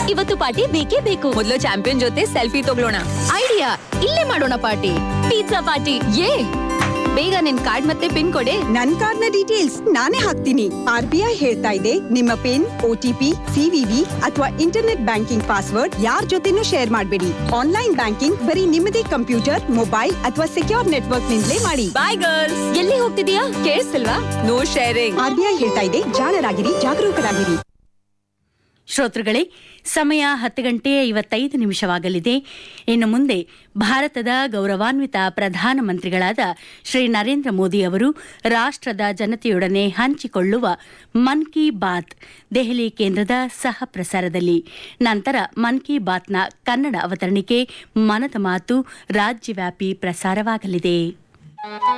ಇವತ್ತು ಪಾರ್ಟಿ ಬೇಕೇ ಬೇಕು ಮೊದಲು ಚಾಂಪಿಯನ್ ಜೊತೆ ಸೆಲ್ಫಿ ತಗೊಳ್ಳೋಣ ಐಡಿಯಾ ಇಲ್ಲೇ ಮಾಡೋಣ ಪಾರ್ಟಿ ಪಿಜ್ಜಾ ಪಾರ್ಟಿ ಏ ಬೇಗ ನಿನ್ ಕಾರ್ಡ್ ಮತ್ತೆ ಪಿನ್ ಕೊಡೆ ನನ್ ಕಾರ್ಡ್ನ ಡೀಟೇಲ್ಸ್ ನಾನೇ ಹಾಕ್ತೀನಿ ಆರ್ ಬಿ ಐ ಹೇಳ್ತಾ ಇದೆ ನಿಮ್ಮ ಪಿನ್ ಓಟಿಪಿ ಸಿವಿವಿ ಅಥವಾ ಇಂಟರ್ನೆಟ್ ಬ್ಯಾಂಕಿಂಗ್ ಪಾಸ್ವರ್ಡ್ ಯಾರ್ ಜೊತೆನೂ ಶೇರ್ ಮಾಡಬೇಡಿ ಆನ್ಲೈನ್ ಬ್ಯಾಂಕಿಂಗ್ ಬರೀ ನಿಮ್ಮದೇ ಕಂಪ್ಯೂಟರ್ ಮೊಬೈಲ್ ಅಥವಾ ಸೆಕ್ಯೂರ್ ನೆಟ್ವರ್ಕ್ ನಿಂದಲೇ ಮಾಡಿ ಬಾಯ್ ಗರ್ಲ್ಸ್ ಎಲ್ಲಿ ಹೋಗ್ತಿದೀಯಾ ಕೇಳಿಸ್ತಿಲ್ವಾ no sharing R B I ಹೇಳ್ತಾ ಇದೆ ಜಾಣರಾಗಿರಿ ಜಾಗರೂಕರಾಗಿರಿ ಶ್ರೋತೃಗಳೇ ಸಮಯ ಹತ್ತು ಗಂಟೆ ಐವತ್ತೈದು ನಿಮಿಷವಾಗಲಿದೆ ಇನ್ನು ಮುಂದೆ ಭಾರತದ ಗೌರವಾನ್ವಿತ ಪ್ರಧಾನಮಂತ್ರಿಗಳಾದ ಶ್ರೀ ನರೇಂದ್ರ ಮೋದಿ ಅವರು ರಾಷ್ಟ್ರದ ಜನತೆಯೊಡನೆ ಹಂಚಿಕೊಳ್ಳುವ ಮನ್ ಕಿ ಬಾತ್ ದೆಹಲಿ ಕೇಂದ್ರದ ಸಹ ಪ್ರಸಾರದಲ್ಲಿ ನಂತರ ಮನ್ ಕಿ ಬಾತ್ನ ಕನ್ನಡ ಅವತರಣಿಕೆ ಮನದ ಮಾತು ರಾಜ್ಯವ್ಯಾಪಿ ಪ್ರಸಾರವಾಗಲಿದೆ